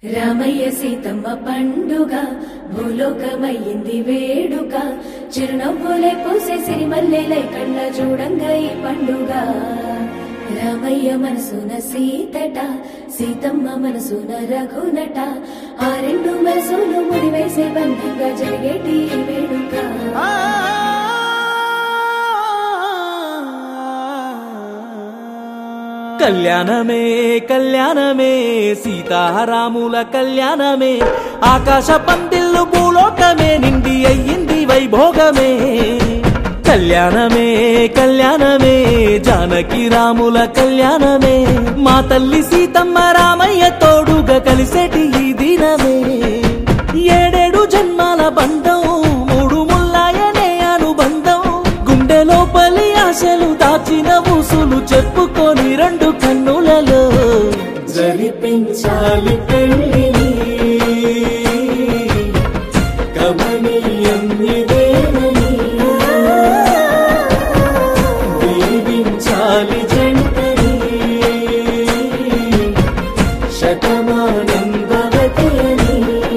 రామయ్య సీతమ్మ పండుగ భూలోకమయ్యింది వేడుక చిరునవ్వులే పూసే సిరిమల్లెలై కళ్ళ చూడంగా ఈ పండుగ రామయ్య మనసున సీతట సీతమ్మ మనసున రఘునట ఆ రెండు మనసులు ముడివేసే బంధంగా జరిగేటి ఈ వేడుక కళ్యాణమే కళ్యాణమే సీతారాముల కళ్యాణమే ఆకాశ పందిళ్ళు భూలోకమే నిండి అయ్యింది వైభోగమే కళ్యాణమే కళ్యాణమే జానకి రాముల కళ్యాణమే మా తల్లి సీతమ్మ రామయ్య తోడుగా కలిసేటి ఈ దినమే ఏడేడు జన్మాల బంధం మూడు ముల్లాయనే అనుబంధం గుండె లోపలి ఆశలు దాచిన ఊసులు చెప్పుకొని రెండు కన్నులలో జరిపించాలి పెళ్ళిని గమనీయం ఇదేనని దీవించాలి జంటని శతమానం భవతి అని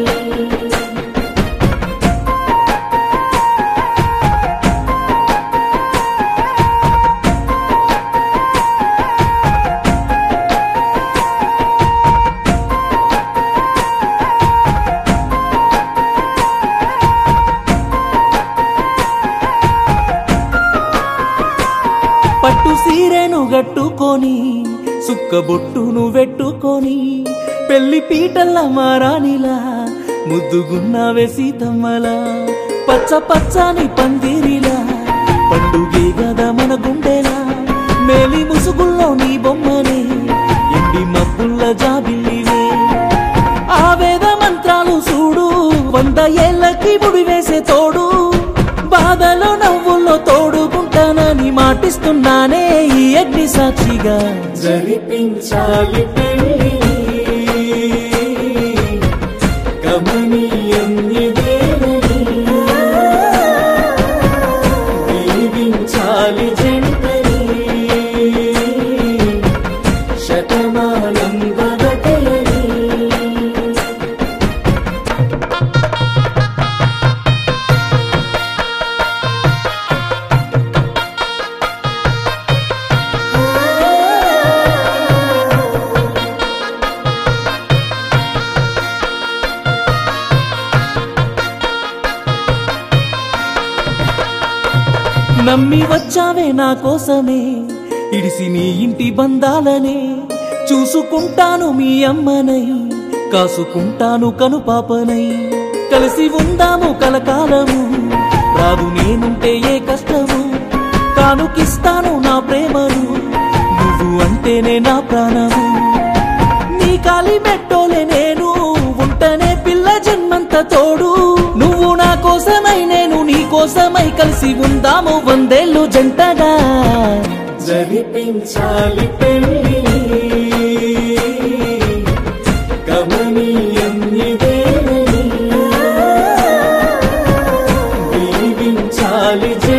పట్టు సీరెను గట్టుకొని సుక్కబొట్టును వెట్టుకొని పెళ్లి పీటల్ల మారానిలా ముద్దుగున్నావే సీతమ్మలా పచ్చ పచ్చని పందిరిలా పండుగే గదా మన గుండెలా మేలి ముసుగుల్లో నీ బొమ్మనే ఎండి మబ్బుల్ల జాబిల్లివే ఆ వేద మంత్రాలు చూడు వంద ఏళ్ళకి ముడి వేసే తోడు బాధలో నవ్వుల్లో తోడుకుంటానని మాటిస్తున్నానే ఈ అగ్ని సాక్షిగా జరిపించాలి పెళ్ళి గమనీయం ఇదేనని దీవించాలి జంటని శతమానం భవతయని నమ్మి వచ్చావే నా కోసమే ఇడిసి నీ ఇంటి బంధాలనే చూసుకుంటాను మీ అమ్మనై కాసుకుంటాను కనుపాపనై కలిసి ఉందాము కలకాలము రాదు నేనుంటే ఏ కష్టము కానుకిస్తాను నా ప్రేమను నువ్వు అంటేనే నా ప్రాణము నీ కాలి మెట్టోలే నేను ఉంటనే పిల్ల జన్మంత తోడు నువ్వు నా కోసమై నేను నీ కోసమై కలిసి ఉందాము వందేళ్ళు జంటగా జరిపించాలి పెళ్ళి గమనీయం ఇదేనని దీవించాలి జంటని